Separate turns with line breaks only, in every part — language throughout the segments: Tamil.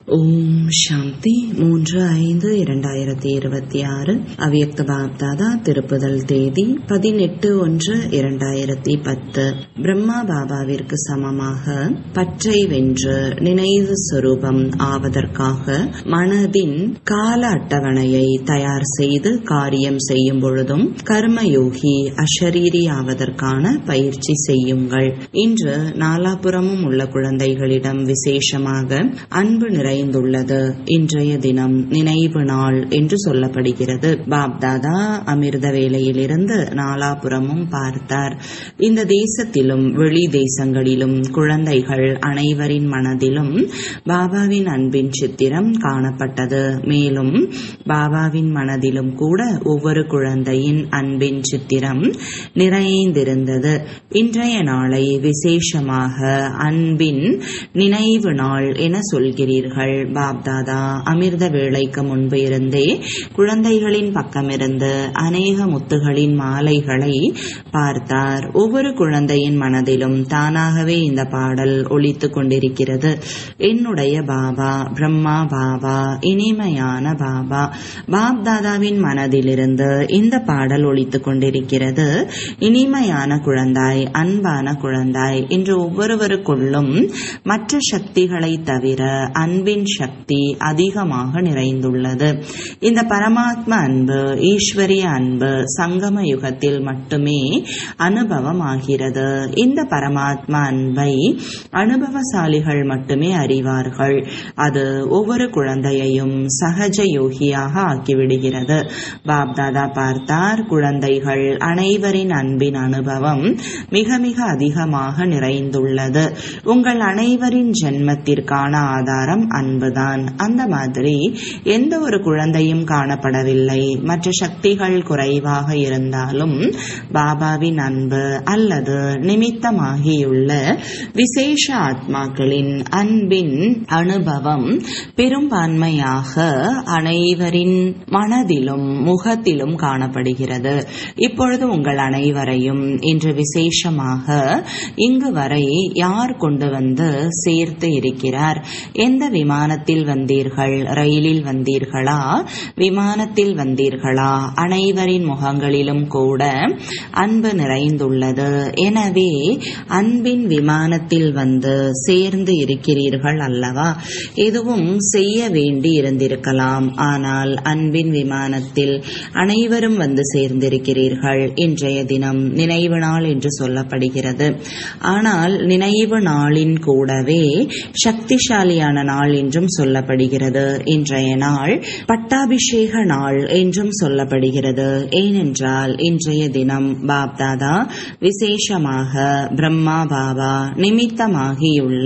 ஓம் சாந்தி மூன்று ஐந்து இரண்டாயிரத்தி இருபத்தி ஆறு அவ்யக்த பாப்தாதா திருப்புதல் தேதி பதினெட்டு ஒன்று இரண்டாயிரத்தி பத்து பிரம்மா பாபாவிற்கு சமமாக பற்றை வென்று நினைவு சொரூபம் ஆவதற்காக மனதின் கால அட்டவணையை தயார் செய்து காரியம் செய்யும் பொழுதும் கர்மயோகி அஷரீரி ஆவதற்கான பயிற்சி செய்யுங்கள் இன்று நாலாபுறமும் உள்ள குழந்தைகளிடம் விசேஷமாக அன்பு நிறை நிறைந்துள்ளது இன்றைய தினம் நினைவு நாள் என்று சொல்லப்படுகிறது பாப்தாதா அமிர்த வேலையிலிருந்து நாலாபுறமும் பார்த்தார் இந்த தேசத்திலும் வெளி தேசங்களிலும் குழந்தைகள் அனைவரின் மனதிலும் பாபாவின் அன்பின் சித்திரம் காணப்பட்டது மேலும் பாபாவின் மனதிலும் கூட ஒவ்வொரு குழந்தையின் அன்பின் சித்திரம் நிறைந்திருந்தது இன்றைய நாளை விசேஷமாக அன்பின் நினைவு நாள் என சொல்கிறீர்கள் அவர்கள் பாப்தாதா அமிர்த வேளைக்கு முன்பு இருந்தே குழந்தைகளின் பக்கமிருந்து அநேக முத்துகளின் மாலைகளை பார்த்தார் ஒவ்வொரு குழந்தையின் மனதிலும் தானாகவே இந்த பாடல் ஒழித்துக் கொண்டிருக்கிறது என்னுடைய பாபா பிரம்மா பாபா இனிமையான பாபா பாப்தாதாவின் மனதிலிருந்து இந்த பாடல் ஒழித்துக் கொண்டிருக்கிறது இனிமையான குழந்தாய் அன்பான குழந்தாய் இன்று ஒவ்வொருவருக்குள்ளும் மற்ற சக்திகளை தவிர அன்பின் சக்தி அதிகமாக நிறைந்துள்ளது இந்த பரமாத்ம அன்பு ஈஸ்வரிய அன்பு சங்கம யுகத்தில் மட்டுமே அனுபவம் ஆகிறது இந்த பரமாத்ம அன்பை அனுபவசாலிகள் மட்டுமே அறிவார்கள் அது ஒவ்வொரு குழந்தையையும் சகஜ யோகியாக ஆக்கிவிடுகிறது பாப்தாதா பார்த்தார் குழந்தைகள் அனைவரின் அன்பின் அனுபவம் மிக மிக அதிகமாக நிறைந்துள்ளது உங்கள் அனைவரின் ஜென்மத்திற்கான ஆதாரம் அன்புதான் அந்த மாதிரி எந்த ஒரு குழந்தையும் காணப்படவில்லை மற்ற சக்திகள் குறைவாக இருந்தாலும் பாபாவின் அன்பு அல்லது நிமித்தமாகியுள்ள விசேஷ ஆத்மாக்களின் அன்பின் அனுபவம் பெரும்பான்மையாக அனைவரின் மனதிலும் முகத்திலும் காணப்படுகிறது இப்பொழுது உங்கள் அனைவரையும் இன்று விசேஷமாக இங்கு வரை யார் கொண்டு வந்து சேர்த்து இருக்கிறார் எந்த விமானத்தில் வந்தீர்கள் ரயிலில் வந்தீர்களா விமானத்தில் வந்தீர்களா அனைவரின் முகங்களிலும் கூட அன்பு நிறைந்துள்ளது எனவே அன்பின் விமானத்தில் வந்து சேர்ந்து இருக்கிறீர்கள் அல்லவா எதுவும் செய்ய வேண்டி இருந்திருக்கலாம் ஆனால் அன்பின் விமானத்தில் அனைவரும் வந்து சேர்ந்திருக்கிறீர்கள் இன்றைய தினம் நினைவு நாள் என்று சொல்லப்படுகிறது ஆனால் நினைவு நாளின் கூடவே சக்திசாலியான நாள் என்றும் சொல்லப்படுகிறது இன்றைய நாள் பட்டாபிஷேக நாள் என்றும் சொல்லப்படுகிறது ஏனென்றால் இன்றைய தினம் பாப்தாதா விசேஷமாக பிரம்மா பாபா நிமித்தமாகியுள்ள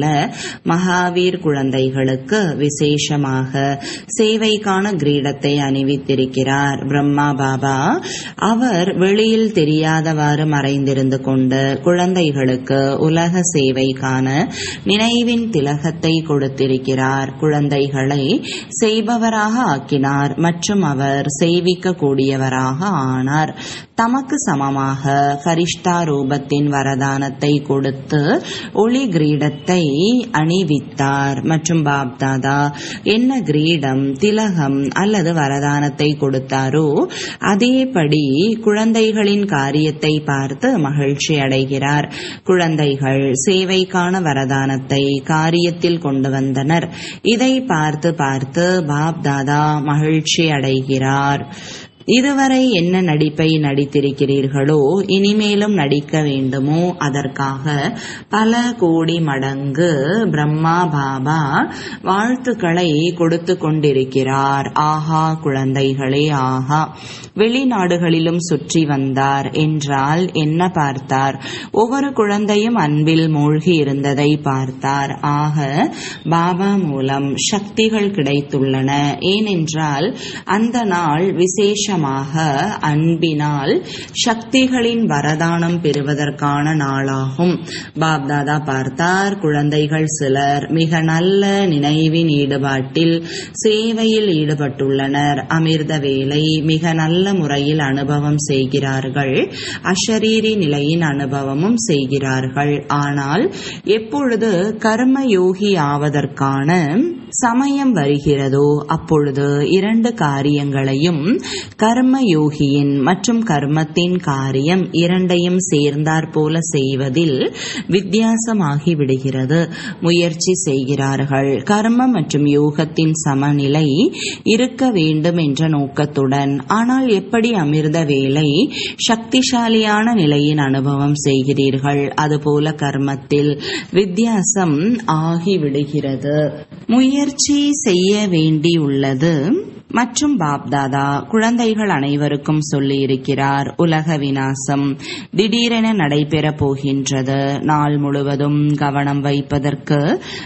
மகாவீர் குழந்தைகளுக்கு விசேஷமாக சேவைக்கான கிரீடத்தை அணிவித்திருக்கிறார் பிரம்மா பாபா அவர் வெளியில் தெரியாதவாறு மறைந்திருந்து கொண்டு குழந்தைகளுக்கு உலக சேவைக்கான நினைவின் திலகத்தை கொடுத்திருக்கிறார் குழந்தைகளை செய்பவராக ஆக்கினார் மற்றும் அவர் செய்விக்க கூடியவராக ஆனார் தமக்கு சமமாக கரிஷ்டா ரூபத்தின் வரதானத்தை கொடுத்து ஒளி கிரீடத்தை அணிவித்தார் மற்றும் பாப்தாதா என்ன கிரீடம் திலகம் அல்லது வரதானத்தை கொடுத்தாரோ அதேபடி குழந்தைகளின் காரியத்தை பார்த்து மகிழ்ச்சி அடைகிறார் குழந்தைகள் சேவைக்கான வரதானத்தை காரியத்தில் கொண்டு வந்தனர் இதை பார்த்து பார்த்து பாப்தாதா மகிழ்ச்சி அடைகிறார் இதுவரை என்ன நடிப்பை நடித்திருக்கிறீர்களோ இனிமேலும் நடிக்க வேண்டுமோ அதற்காக பல கோடி மடங்கு பிரம்மா பாபா வாழ்த்துக்களை கொடுத்து கொண்டிருக்கிறார் ஆஹா குழந்தைகளே ஆஹா வெளிநாடுகளிலும் சுற்றி வந்தார் என்றால் என்ன பார்த்தார் ஒவ்வொரு குழந்தையும் அன்பில் மூழ்கி இருந்ததை பார்த்தார் ஆக பாபா மூலம் சக்திகள் கிடைத்துள்ளன ஏனென்றால் அந்த நாள் விசேஷமாக அன்பினால் சக்திகளின் வரதானம் பெறுவதற்கான நாளாகும் பாப்தாதா பார்த்தார் குழந்தைகள் சிலர் மிக நல்ல நினைவின் ஈடுபாட்டில் சேவையில் ஈடுபட்டுள்ளனர் அமிர்த வேலை மிக நல்ல முறையில் அனுபவம் செய்கிறார்கள் அஷரீரி நிலையின் அனுபவமும் செய்கிறார்கள் ஆனால் எப்பொழுது கர்ம யோகி ஆவதற்கான சமயம் வருகிறதோ அப்பொழுது இரண்டு காரியங்களையும் கர்ம யோகியின் மற்றும் கர்மத்தின் காரியம் இரண்டையும் சேர்ந்தாற் போல செய்வதில் வித்தியாசமாகி விடுகிறது முயற்சி செய்கிறார்கள் கர்ம மற்றும் யோகத்தின் சமநிலை இருக்க வேண்டும் என்ற நோக்கத்துடன் ஆனால் எப்படி அமிர்த வேலை சக்திசாலியான நிலையின் அனுபவம் செய்கிறீர்கள் அதுபோல கர்மத்தில் வித்தியாசம் ஆகிவிடுகிறது முயற்சி செய்ய வேண்டியுள்ளது மற்றும் பாப்தாதா குழந்தைகள் அனைவருக்கும் சொல்லி இருக்கிறார் உலக வினாசம் திடீரென நடைபெற போகின்றது நாள் முழுவதும் கவனம் வைப்பதற்கு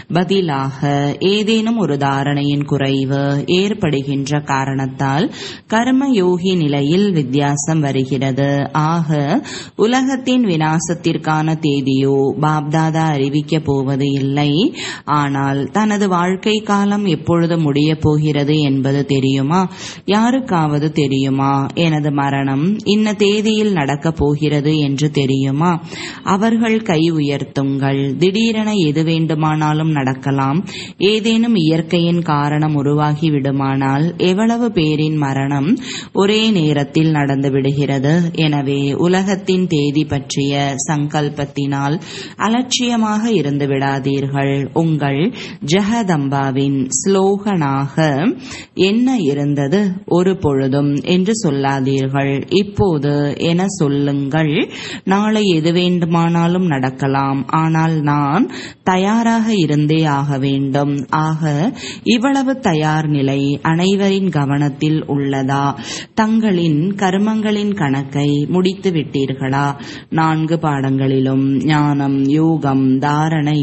பதிலாக ஏதேனும் ஒரு தாரணையின் குறைவு ஏற்படுகின்ற காரணத்தால் கர்ம யோகி நிலையில் வித்தியாசம் வருகிறது ஆக உலகத்தின் வினாசத்திற்கான தேதியோ பாப்தாதா அறிவிக்கப் போவது இல்லை ஆனால் தனது வாழ்க்கை காலம் எப்பொழுது முடியப் போகிறது என்பது தெரியும் தெரியுமா யாருக்காவது தெரியுமா எனது மரணம் இன்ன தேதியில் நடக்கப் போகிறது என்று தெரியுமா அவர்கள் கை உயர்த்துங்கள் திடீரென எது வேண்டுமானாலும் நடக்கலாம் ஏதேனும் இயற்கையின் காரணம் உருவாகி விடுமானால் எவ்வளவு பேரின் மரணம் ஒரே நேரத்தில் நடந்து விடுகிறது எனவே உலகத்தின் தேதி பற்றிய சங்கல்பத்தினால் அலட்சியமாக இருந்து விடாதீர்கள் உங்கள் ஜெகதம்பாவின் ஸ்லோகனாக என்ன இருந்தது ஒரு பொழுதும் என்று சொல்லாதீர்கள் இப்போது என சொல்லுங்கள் நாளை எது வேண்டுமானாலும் நடக்கலாம் ஆனால் நான் தயாராக இருந்தே ஆக வேண்டும் ஆக இவ்வளவு தயார் நிலை அனைவரின் கவனத்தில் உள்ளதா தங்களின் கர்மங்களின் கணக்கை முடித்து விட்டீர்களா நான்கு பாடங்களிலும் ஞானம் யோகம் தாரணை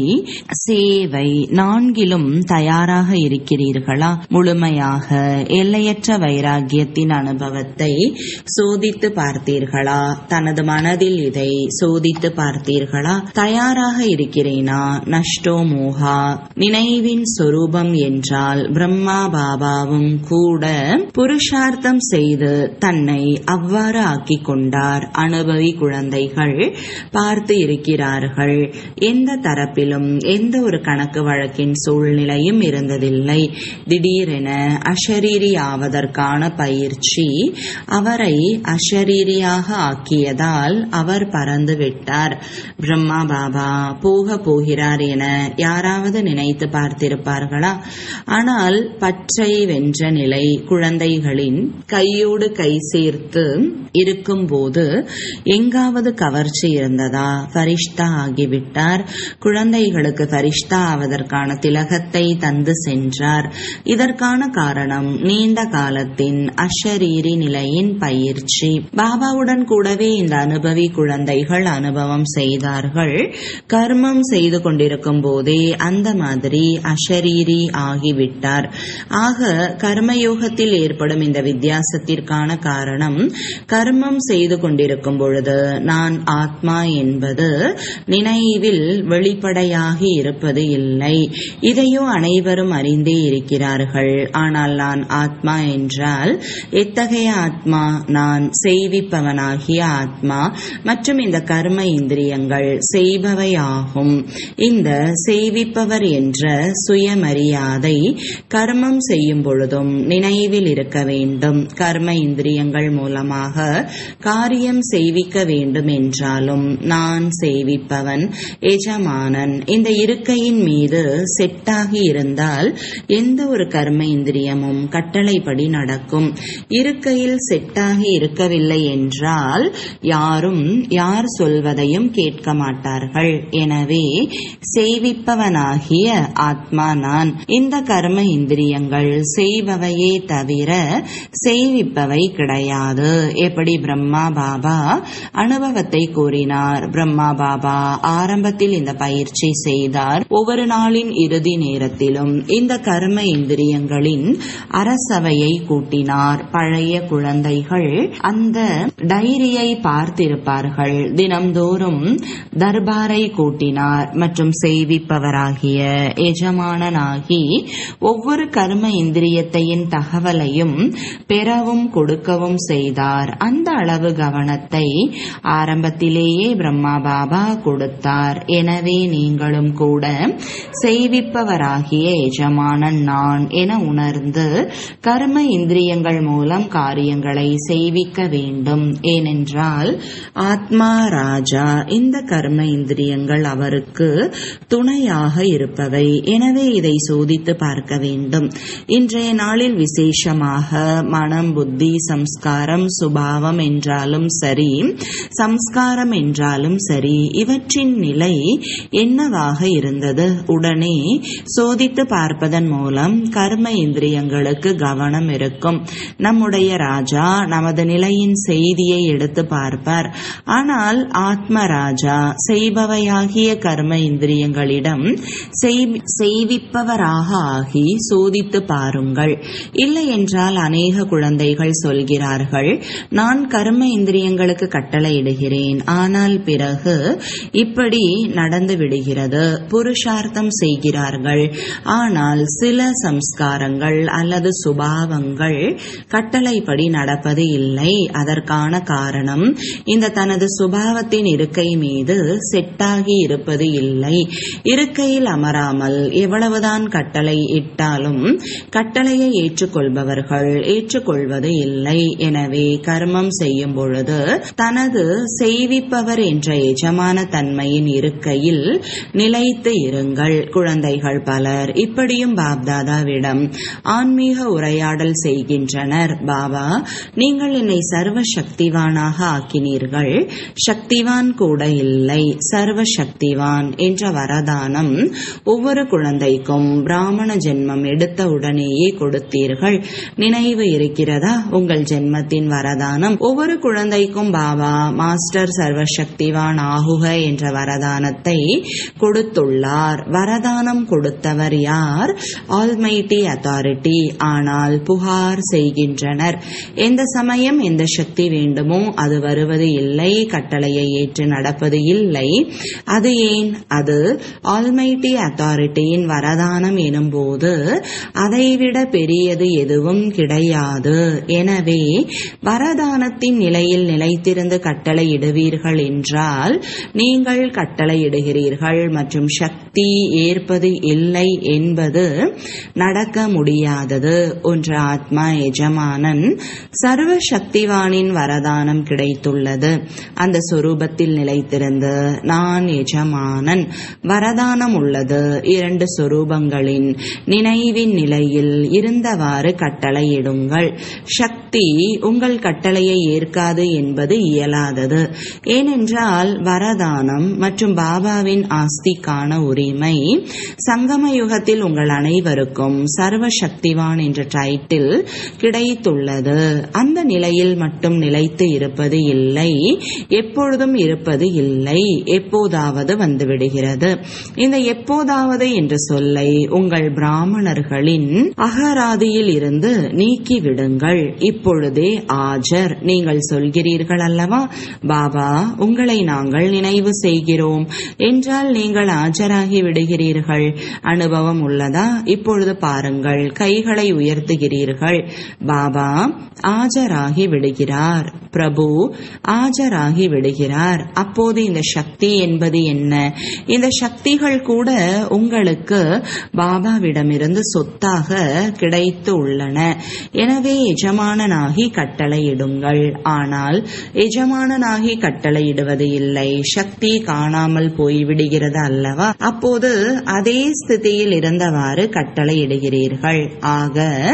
சேவை நான்கிலும் தயாராக இருக்கிறீர்களா முழுமையாக எல்லையற்ற வைராகியத்தின் அனுபவத்தை சோதித்து பார்த்தீர்களா தனது மனதில் இதை சோதித்து பார்த்தீர்களா தயாராக இருக்கிறேனா நஷ்டோ மோகா நினைவின் சொரூபம் என்றால் பிரம்மா பாபாவும் கூட புருஷார்த்தம் செய்து தன்னை அவ்வாறு ஆக்கிக் கொண்டார் அனுபவி குழந்தைகள் பார்த்து இருக்கிறார்கள் எந்த தரப்பிலும் எந்த ஒரு கணக்கு வழக்கின் சூழ்நிலையும் இருந்ததில்லை திடீரென அஷரீரி ஆவதற்கான பயிற்சி அவரை அஷரீரியாக ஆக்கியதால் அவர் பறந்து விட்டார் பிரம்மா பாபா போக போகிறார் என யாராவது நினைத்து பார்த்திருப்பார்களா ஆனால் பற்றை வென்ற நிலை குழந்தைகளின் கையோடு கை சேர்த்து இருக்கும்போது எங்காவது கவர்ச்சி இருந்ததா பரிஷ்தா ஆகிவிட்டார் குழந்தைகளுக்கு பரிஷ்தா ஆவதற்கான திலகத்தை தந்து சென்றார் இதற்கான காரணம் நீண்ட காலத்தின் அஷரீரி நிலையின் பயிற்சி பாபாவுடன் கூடவே இந்த அனுபவி குழந்தைகள் அனுபவம் செய்தார்கள் கர்மம் செய்து கொண்டிருக்கும் போதே அந்த மாதிரி அஷரீரி ஆகிவிட்டார் ஆக கர்மயோகத்தில் ஏற்படும் இந்த வித்தியாசத்திற்கான காரணம் கர்மம் செய்து கொண்டிருக்கும் பொழுது நான் ஆத்மா என்பது நினைவில் வெளிப்படையாகி இருப்பது இல்லை இதையோ அனைவரும் அறிந்தே இருக்கிறார்கள் ஆனால் நான் ஆத்மா என்றால் எத்தகைய ஆத்மா நான் செய்விப்பவனாகிய ஆத்மா மற்றும் இந்த கர்ம இந்திரியங்கள் செய்பவை ஆகும் இந்த செய்விப்பவர் என்ற சுயமரியாதை கர்மம் செய்யும் பொழுதும் நினைவில் இருக்க வேண்டும் கர்ம இந்திரியங்கள் மூலமாக காரியம் செய்விக்க வேண்டும் என்றாலும் நான் செய்விப்பவன் எஜமானன் இந்த இருக்கையின் மீது செட்டாகி இருந்தால் எந்த ஒரு கர்ம இந்திரியமும் கட்டளைப்படி நடக்கும் இருக்கையில் செட்டாகி இருக்கவில்லை என்றால் யாரும் யார் சொல்வதையும் கேட்க மாட்டார்கள் எனவே செய்விப்பவனாகிய ஆத்மா நான் இந்த கர்ம இந்திரியங்கள் செய்பவையே தவிர செய்விப்பவை கிடையாது எப்படி பிரம்மா பாபா அனுபவத்தை கூறினார் பிரம்மா பாபா ஆரம்பத்தில் இந்த பயிற்சி செய்தார் ஒவ்வொரு நாளின் இறுதி நேரத்திலும் இந்த கர்ம இந்திரியங்களின் அற அரசவையை கூட்டினார் பழைய குழந்தைகள் அந்த டைரியை பார்த்திருப்பார்கள் தினம்தோறும் தர்பாரை கூட்டினார் மற்றும் செய்விப்பவராகிய எஜமானனாகி ஒவ்வொரு கர்ம இந்திரியத்தையின் தகவலையும் பெறவும் கொடுக்கவும் செய்தார் அந்த அளவு கவனத்தை ஆரம்பத்திலேயே பிரம்மா பாபா கொடுத்தார் எனவே நீங்களும் கூட செய்விப்பவராகிய எஜமானன் நான் என உணர்ந்து கர்ம இந்திரியங்கள் மூலம் காரியங்களை செய்விக்க வேண்டும் ஏனென்றால் ஆத்மா ராஜா இந்த கர்ம இந்திரியங்கள் அவருக்கு துணையாக இருப்பவை எனவே இதை சோதித்து பார்க்க வேண்டும் இன்றைய நாளில் விசேஷமாக மனம் புத்தி சம்ஸ்காரம் சுபாவம் என்றாலும் சரி சம்ஸ்காரம் என்றாலும் சரி இவற்றின் நிலை என்னவாக இருந்தது உடனே சோதித்து பார்ப்பதன் மூலம் கர்ம இந்திரியங்களுக்கு கவனம் இருக்கும் நம்முடைய ராஜா நமது நிலையின் செய்தியை எடுத்து பார்ப்பார் ஆனால் ஆத்ம ராஜா செய்பவையாகிய கர்ம இந்திரியங்களிடம் செய்விப்பவராக ஆகி சோதித்து பாருங்கள் இல்லை என்றால் அநேக குழந்தைகள் சொல்கிறார்கள் நான் கர்ம இந்திரியங்களுக்கு கட்டளையிடுகிறேன் ஆனால் பிறகு இப்படி நடந்து விடுகிறது புருஷார்த்தம் செய்கிறார்கள் ஆனால் சில சம்ஸ்காரங்கள் அல்லது சுபாவங்கள் கட்டளைப்படி நடப்பது இல்லை அதற்கான காரணம் இந்த தனது சுபாவத்தின் இருக்கை மீது செட்டாகி இருப்பது இல்லை இருக்கையில் அமராமல் எவ்வளவுதான் கட்டளை இட்டாலும் கட்டளையை ஏற்றுக்கொள்பவர்கள் ஏற்றுக்கொள்வது இல்லை எனவே கர்மம் செய்யும் பொழுது தனது செய்விப்பவர் என்ற எஜமான தன்மையின் இருக்கையில் நிலைத்து இருங்கள் குழந்தைகள் பலர் இப்படியும் பாப்தாதாவிடம் ஆன்மீக உரையாடல் செய்கின்றனர் பாபா நீங்கள் என்னை சர்வ சக்திவானாக ஆக்கினீர்கள் சக்திவான் கூட இல்லை சர்வ சக்திவான் என்ற வரதானம் ஒவ்வொரு குழந்தைக்கும் பிராமண ஜென்மம் எடுத்த உடனேயே கொடுத்தீர்கள் நினைவு இருக்கிறதா உங்கள் ஜென்மத்தின் வரதானம் ஒவ்வொரு குழந்தைக்கும் பாபா மாஸ்டர் சர்வசக்திவான் ஆகுக என்ற வரதானத்தை கொடுத்துள்ளார் வரதானம் கொடுத்தவர் யார் ஆல்மைட்டி அத்தாரிட்டி ஆனால் புகார் செய்கின்றனர் எந்த சமயம் எந்த சக்தி வேண்டுமோ அது வருவது இல்லை கட்டளையை ஏற்று நடப்பது இல்லை அது ஏன் அது ஆல்மைட்டி அத்தாரிட்டியின் வரதானம் எனும்போது அதைவிட பெரியது எதுவும் கிடையாது எனவே வரதானத்தின் நிலையில் நிலைத்திருந்து கட்டளையிடுவீர்கள் என்றால் நீங்கள் கட்டளையிடுகிறீர்கள் மற்றும் சக்தி ஏற்பது இல்லை என்பது நடக்க முடியாதது ஒன்று ஆத்மா எஜமானன் சர்வ சக்திவானின் வரதானம் கிடைத்துள்ளது அந்த சொரூபத்தில் நிலைத்திருந்து நான் எஜமானன் வரதானம் உள்ளது இரண்டு சொரூபங்களின் நினைவின் நிலையில் இருந்தவாறு கட்டளையிடுங்கள் சக்தி உங்கள் கட்டளையை ஏற்காது என்பது இயலாதது ஏனென்றால் வரதானம் மற்றும் பாபாவின் ஆஸ்திக்கான உரிமை சங்கம யுகத்தில் உங்கள் அனைவருக்கும் சர்வ சக்திவான் என்ற டைட்டில் கிடைத்துள்ளது அந்த நிலையில் மட்டும் நிலைத்து இருப்பது இல்லை எப்பொழுதும் இருப்பது இல்லை எப்போதாவது வந்துவிடுகிறது இந்த எப்போதாவது என்ற சொல்லை உங்கள் பிராமணர்களின் அகராதியில் இருந்து நீக்கிவிடுங்கள் இப்பொழுதே ஆஜர் நீங்கள் சொல்கிறீர்கள் அல்லவா பாபா உங்களை நாங்கள் நினைவு செய்கிறோம் என்றால் நீங்கள் ஆஜராகி விடுகிறீர்கள் அனுபவம் உள்ளதா இப்பொழுது பாருங்கள் கைகளை உயர்த்துகிறீர்கள் பாபா ஆஜராகி விடுகிறார் பிரபு ஆஜராகி விடுகிறார் அப்போது இந்த சக்தி என்பது என்ன இந்த சக்திகள் கூட உங்களுக்கு பாபாவிடமிருந்து சொத்தாக கிடைத்து உள்ளன எனவே எஜமானனாகி கட்டளையிடுங்கள் ஆனால் எஜமானனாகி கட்டளையிடுவது இல்லை சக்தி காணாமல் போய்விடுகிறது அல்லவா அப்போது அதே ஸ்திதியில் இருந்தவாறு கட்டளையிடுகிறீர்கள் ஆக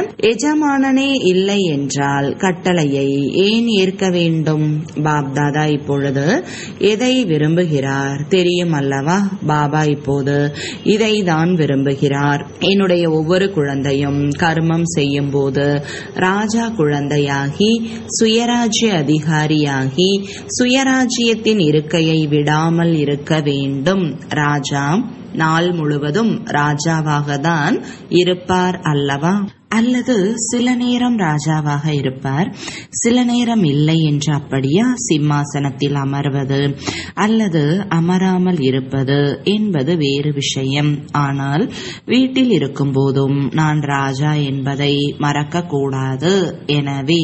எஜமானனே இல்லை என்றால் கட்டளையை ஏன் ஏற்க வேண்டும் பாப்தாதா இப்பொழுது எதை விரும்புகிறார் தெரியும் அல்லவா பாபா இப்போது இதை தான் விரும்புகிறார் என்னுடைய ஒவ்வொரு குழந்தையும் கர்மம் செய்யும் போது ராஜா குழந்தையாகி சுயராஜ்ய அதிகாரியாகி சுயராஜ்யத்தின் இருக்கையை விடாமல் இருக்க வேண்டும் ராஜா நாள் முழுவதும் ராஜாவாக தான் இருப்பார் அல்லவா அல்லது சில நேரம் ராஜாவாக இருப்பார் சில நேரம் இல்லை என்று அப்படியா சிம்மாசனத்தில் அமர்வது அல்லது அமராமல் இருப்பது என்பது வேறு விஷயம் ஆனால் வீட்டில் இருக்கும் போதும் நான் ராஜா என்பதை மறக்க கூடாது எனவே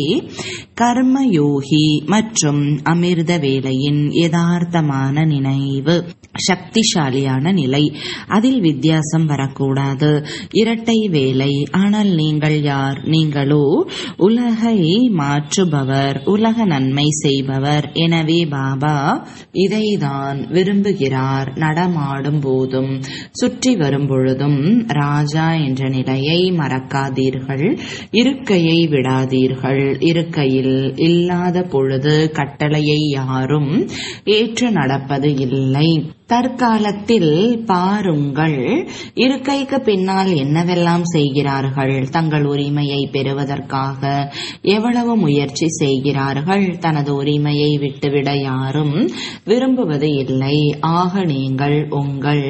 கர்ம யோகி மற்றும் அமிர்த வேலையின் யதார்த்தமான நினைவு சக்திசாலியான நிலை அதில் வித்தியாசம் வரக்கூடாது இரட்டை வேலை ஆனால் நீங்கள் யார் நீங்களோ உலகை மாற்றுபவர் உலக நன்மை செய்பவர் எனவே பாபா இதைதான் விரும்புகிறார் நடமாடும் போதும் சுற்றி வரும் பொழுதும் ராஜா என்ற நிலையை மறக்காதீர்கள் இருக்கையை விடாதீர்கள் இருக்கையில் இல்லாத பொழுது கட்டளையை யாரும் ஏற்று நடப்பது இல்லை தற்காலத்தில் பாருங்கள் இருக்கைக்கு பின்னால் என்னவெல்லாம் செய்கிறார்கள் தங்கள் உரிமையை பெறுவதற்காக எவ்வளவு முயற்சி செய்கிறார்கள் தனது உரிமையை விட்டுவிட யாரும் விரும்புவது இல்லை ஆக நீங்கள் உங்கள்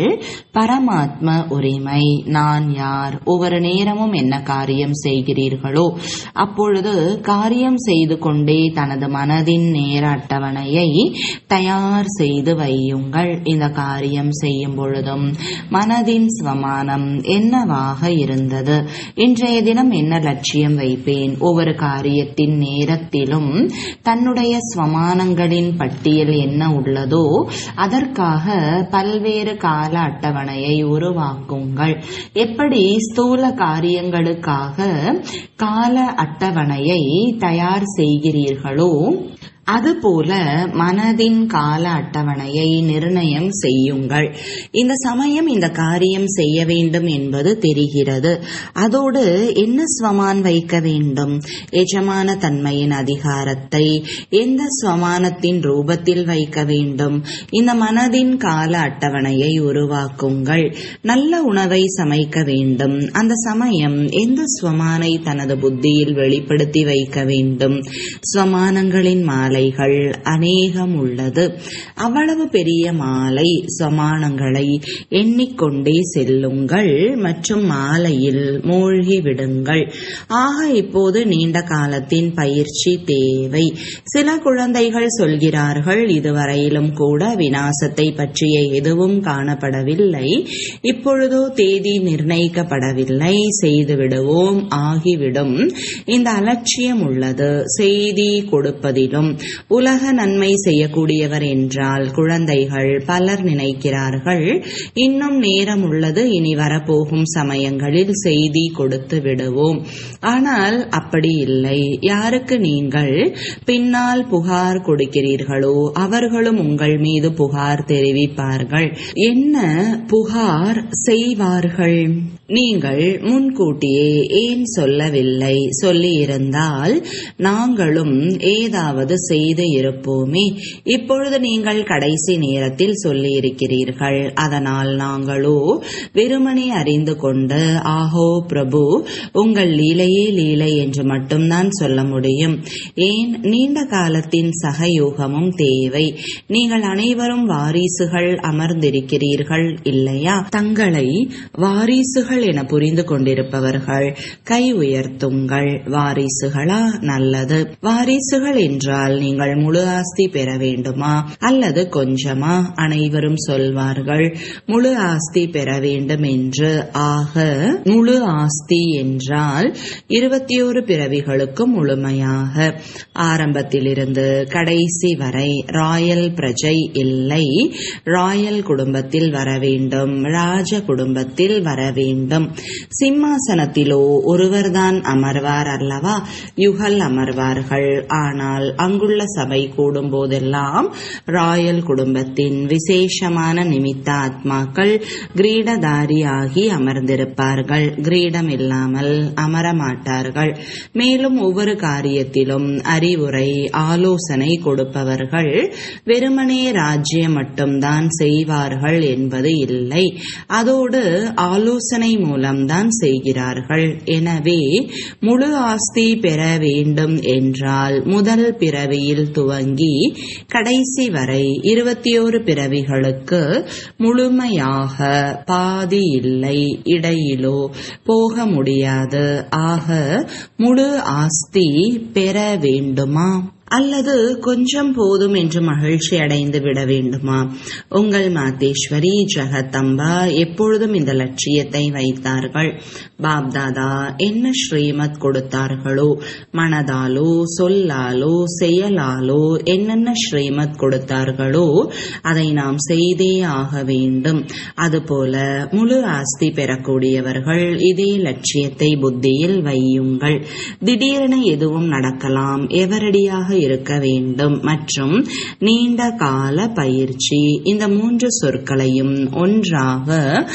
பரமாத்ம உரிமை நான் யார் ஒவ்வொரு நேரமும் என்ன காரியம் செய்கிறீர்களோ அப்பொழுது காரியம் செய்து கொண்டே தனது மனதின் நேர அட்டவணையை தயார் செய்து வையுங்கள் இந்த காரியம் செய்யும் பொழுதும் மனதின் ஸ்வமானம் என்னவாக இருந்தது இன்றைய தினம் என்ன லட்சியம் வைப்பேன் ஒவ்வொரு காரியத்தின் நேரத்திலும் தன்னுடைய ஸ்வமானங்களின் பட்டியல் என்ன உள்ளதோ அதற்காக பல்வேறு கால அட்டவணையை உருவாக்குங்கள் எப்படி ஸ்தூல காரியங்களுக்காக கால அட்டவணையை தயார் செய்கிறீர்களோ அதுபோல மனதின் கால அட்டவணையை நிர்ணயம் செய்யுங்கள் இந்த சமயம் இந்த காரியம் செய்ய வேண்டும் என்பது தெரிகிறது அதோடு என்ன ஸ்வமான் வைக்க வேண்டும் எஜமான தன்மையின் அதிகாரத்தை எந்த ஸ்வமானத்தின் ரூபத்தில் வைக்க வேண்டும் இந்த மனதின் கால அட்டவணையை உருவாக்குங்கள் நல்ல உணவை சமைக்க வேண்டும் அந்த சமயம் எந்த ஸ்வமானை தனது புத்தியில் வெளிப்படுத்தி வைக்க வேண்டும் ஸ்வமானங்களின் மாலை மாலைகள் அநேகம் உள்ளது அவ்வளவு பெரிய மாலை சமானங்களை எண்ணிக்கொண்டே செல்லுங்கள் மற்றும் மாலையில் மூழ்கி விடுங்கள் ஆக இப்போது நீண்ட காலத்தின் பயிற்சி தேவை சில குழந்தைகள் சொல்கிறார்கள் இதுவரையிலும் கூட வினாசத்தை பற்றிய எதுவும் காணப்படவில்லை இப்பொழுதோ தேதி நிர்ணயிக்கப்படவில்லை செய்து விடுவோம் ஆகிவிடும் இந்த அலட்சியம் உள்ளது செய்தி கொடுப்பதிலும் உலக நன்மை செய்யக்கூடியவர் என்றால் குழந்தைகள் பலர் நினைக்கிறார்கள் இன்னும் நேரம் உள்ளது இனி வரப்போகும் சமயங்களில் செய்தி கொடுத்து விடுவோம் ஆனால் அப்படி இல்லை யாருக்கு நீங்கள் பின்னால் புகார் கொடுக்கிறீர்களோ அவர்களும் உங்கள் மீது புகார் தெரிவிப்பார்கள் என்ன புகார் செய்வார்கள் நீங்கள் முன்கூட்டியே ஏன் சொல்லவில்லை சொல்லியிருந்தால் நாங்களும் ஏதாவது செய்து இருப்போமே இப்பொழுது நீங்கள் கடைசி நேரத்தில் சொல்லியிருக்கிறீர்கள் அதனால் நாங்களோ வெறுமனே அறிந்து கொண்டு ஆஹோ பிரபு உங்கள் லீலையே லீலை என்று மட்டும்தான் சொல்ல முடியும் ஏன் நீண்ட காலத்தின் சகயோகமும் தேவை நீங்கள் அனைவரும் வாரிசுகள் அமர்ந்திருக்கிறீர்கள் இல்லையா தங்களை வாரிசுகள் என புரிந்து கொண்டிருப்பவர்கள் கை உயர்த்துங்கள் வாரிசுகளா நல்லது வாரிசுகள் என்றால் நீங்கள் முழு ஆஸ்தி பெற வேண்டுமா அல்லது கொஞ்சமா அனைவரும் சொல்வார்கள் முழு ஆஸ்தி பெற வேண்டும் என்று ஆக முழு ஆஸ்தி என்றால் இருபத்தி ஒரு பிறவிகளுக்கு முழுமையாக ஆரம்பத்திலிருந்து கடைசி வரை ராயல் பிரஜை இல்லை ராயல் குடும்பத்தில் வர வேண்டும் ராஜ குடும்பத்தில் வர வேண்டும் சிம்மாசனத்திலோ ஒருவர்தான் அமர்வார் அல்லவா யுகல் அமர்வார்கள் ஆனால் அங்குள்ள சபை கூடும் போதெல்லாம் ராயல் குடும்பத்தின் விசேஷமான நிமித்த ஆத்மாக்கள் கிரீடதாரியாகி அமர்ந்திருப்பார்கள் கிரீடம் இல்லாமல் அமரமாட்டார்கள் மேலும் ஒவ்வொரு காரியத்திலும் அறிவுரை ஆலோசனை கொடுப்பவர்கள் வெறுமனே ராஜ்யம் மட்டும்தான் செய்வார்கள் என்பது இல்லை அதோடு ஆலோசனை மூலம்தான் செய்கிறார்கள் எனவே முழு ஆஸ்தி பெற வேண்டும் என்றால் முதல் பிறவி பிறவியில் துவங்கி கடைசி வரை இருபத்தி ஓரு பிறவிகளுக்கு முழுமையாக பாதி இல்லை இடையிலோ போக முடியாது ஆக முழு ஆஸ்தி பெற வேண்டுமா அல்லது கொஞ்சம் போதும் என்று மகிழ்ச்சி அடைந்து விட வேண்டுமா உங்கள் மாதேஸ்வரி ஜெகதம்பா எப்பொழுதும் இந்த லட்சியத்தை வைத்தார்கள் பாப்தாதா என்ன ஸ்ரீமத் கொடுத்தார்களோ மனதாலோ சொல்லாலோ செயலாலோ என்னென்ன ஸ்ரீமத் கொடுத்தார்களோ அதை நாம் செய்தே ஆக வேண்டும் அதுபோல முழு ஆஸ்தி பெறக்கூடியவர்கள் இதே லட்சியத்தை புத்தியில் வையுங்கள் திடீரென எதுவும் நடக்கலாம் எவரடியாக இருக்க வேண்டும் மற்றும் நீண்ட கால பயிற்சி இந்த மூன்று சொற்களையும் ஒன்றாக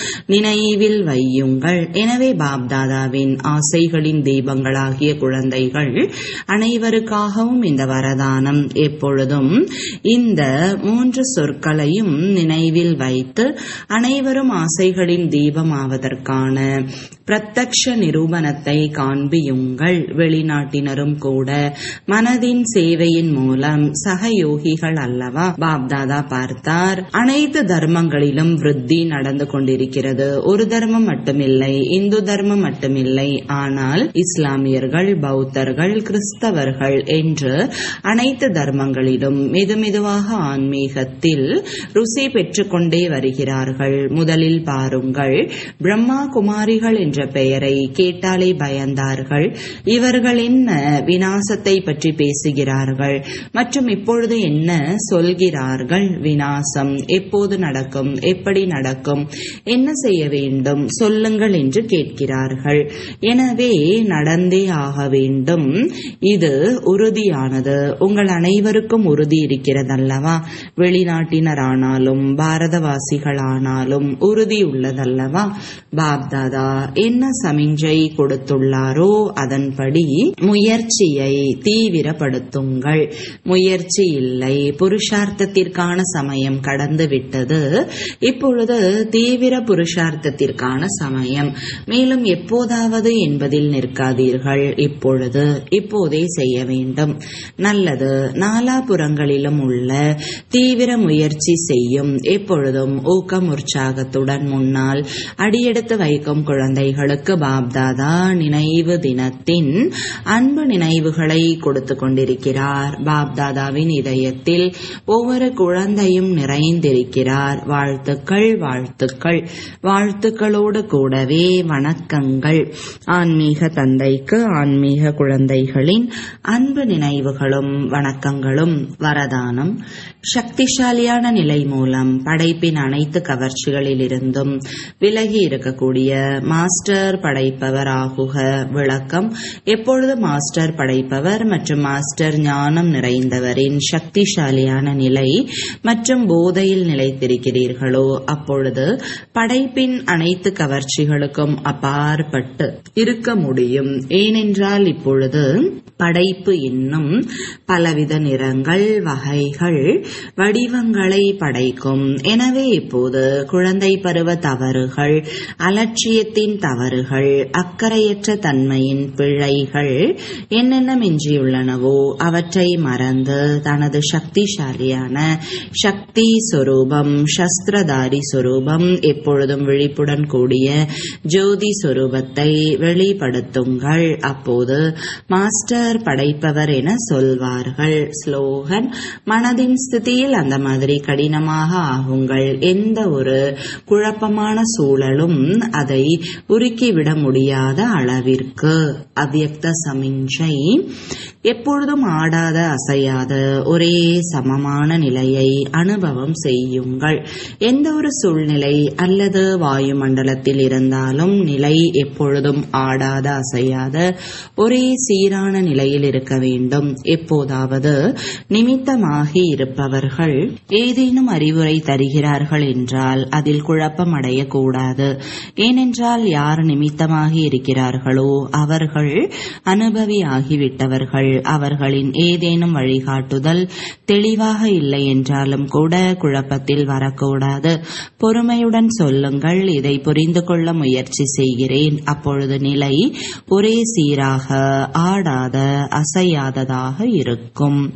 நினைவில் வையுங்கள் எனவே பாப்தாதாவின் ஆசைகளின் தீபங்களாகிய குழந்தைகள் அனைவருக்காகவும் இந்த வரதானம் எப்பொழுதும் இந்த மூன்று சொற்களையும் நினைவில் வைத்து அனைவரும் ஆசைகளின் தீபமாவதற்கான பிரத்யக்ஷ நிரூபணத்தை காண்பியுங்கள் வெளிநாட்டினரும் கூட மனதின் சேவையின் மூலம் சகயோகிகள் அல்லவா பாப்தாதா பார்த்தார் அனைத்து தர்மங்களிலும் விருத்தி நடந்து கொண்டிருக்கிறது ஒரு தர்மம் மட்டுமில்லை இந்து தர்மம் மட்டுமில்லை ஆனால் இஸ்லாமியர்கள் பௌத்தர்கள் கிறிஸ்தவர்கள் என்று அனைத்து தர்மங்களிலும் மெதுமெதுவாக ஆன்மீகத்தில் ருசி பெற்றுக்கொண்டே வருகிறார்கள் முதலில் பாருங்கள் பிரம்மா குமாரிகள் என்ற பெயரை கேட்டாலே பயந்தார்கள் இவர்கள் என்ன வினாசத்தை பற்றி பேசுகிறார்கள் மற்றும் இப்பொழுது என்ன சொல்கிறார்கள் வினாசம் எப்போது நடக்கும் எப்படி நடக்கும் என்ன செய்ய வேண்டும் சொல்லுங்கள் என்று கேட்கிறார்கள் எனவே நடந்தே ஆக வேண்டும் இது உறுதியானது உங்கள் அனைவருக்கும் உறுதி இருக்கிறதல்லவா வெளிநாட்டினரானாலும் பாரதவாசிகளானாலும் உறுதி உள்ளதல்லவா பாப்தாதா என்ன சமிஞ்சை கொடுத்துள்ளாரோ அதன்படி முயற்சியை தீவிரப்படுத்துங்கள் முயற்சி இல்லை புருஷார்த்தத்திற்கான சமயம் கடந்து விட்டது இப்பொழுது தீவிர புருஷார்த்தத்திற்கான சமயம் மேலும் எப்போதாவது என்பதில் நிற்காதீர்கள் இப்பொழுது இப்போதே செய்ய வேண்டும் நல்லது நாலாபுறங்களிலும் உள்ள தீவிர முயற்சி செய்யும் எப்பொழுதும் ஊக்கம் உற்சாகத்துடன் முன்னால் அடியெடுத்து வைக்கும் குழந்தைகளுக்கு பாப்தாதா நினைவு தினத்தின் அன்பு நினைவுகளை கொடுத்து கொண்டிருக்கிறார் பாப்தாதாவின் இதயத்தில் ஒவ்வொரு குழந்தையும் நிறைந்திருக்கிறார் வாழ்த்துக்கள் வாழ்த்துக்கள் வாழ்த்துக்களோடு கூடவே வணக்கங்கள் ஆன்மீக தந்தைக்கு ஆன்மீக குழந்தைகளின் அன்பு நினைவுகளும் வணக்கங்களும் வரதானம் சக்திசாலியான நிலை மூலம் படைப்பின் அனைத்து கவர்ச்சிகளிலிருந்தும் விலகி இருக்கக்கூடிய மாஸ்டர் படைப்பவர் ஆகுக விளக்கம் எப்பொழுது மாஸ்டர் படைப்பவர் மற்றும் மாஸ்டர் ஞானம் நிறைந்தவரின் சக்திசாலியான நிலை மற்றும் போதையில் நிலைத்திருக்கிறீர்களோ அப்பொழுது படைப்பின் அனைத்து கவர்ச்சிகளுக்கும் அப்பாற்பட்டு இருக்க முடியும் ஏனென்றால் இப்பொழுது படைப்பு இன்னும் பலவித நிறங்கள் வகைகள் வடிவங்களை படைக்கும் எனவே இப்போது குழந்தை பருவ தவறுகள் அலட்சியத்தின் தவறுகள் அக்கறையற்ற தன்மையின் பிழைகள் என்னென்ன மிஞ்சியுள்ளனவோ அவற்றை மறந்து தனது சக்திசாலியான சக்தி சொரூபம் சஸ்திரதாரி சொரூபம் எப்பொழுதும் விழிப்புடன் கூடிய ஜோதி சொரூபத்தை வெளிப்படுத்துங்கள் அப்போது மாஸ்டர் படைப்பவர் என சொல்வார்கள் ஸ்லோகன் மனதின் ஸ்திதியில் அந்த மாதிரி கடினமாக ஆகுங்கள் எந்த ஒரு குழப்பமான சூழலும் அதை உருக்கிவிட முடியாத அளவிற்கு அவ்யக்த சமிஞ்சை எப்பொழுதும் ஆடாத அசையாத ஒரே சமமான நிலையை அனுபவம் செய்யுங்கள் எந்த ஒரு சூழ்நிலை அல்லது வாயுமண்டலத்தில் இருந்தாலும் நிலை எப்பொழுதும் ஆடாத அசையாத ஒரே சீரான நிலையில் இருக்க வேண்டும் எப்போதாவது நிமித்தமாகி இருப்பவர்கள் ஏதேனும் அறிவுரை தருகிறார்கள் என்றால் அதில் குழப்பம் அடையக்கூடாது ஏனென்றால் யார் நிமித்தமாகி இருக்கிறார்களோ அவர்கள் அனுபவி ஆகிவிட்டவர்கள் அவர்களின் ஏதேனும் வழிகாட்டுதல் தெளிவாக இல்லை என்றாலும் கூட குழப்பத்தில் வரக்கூடாது பொறுமையுடன் சொல்லுங்கள் இதை புரிந்து கொள்ள முயற்சி செய்கிறேன் அப்பொழுது நிலை ஒரே சீராக ஆடாத அசையாததாக இருக்கும்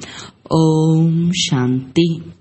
ஓம் சாந்தி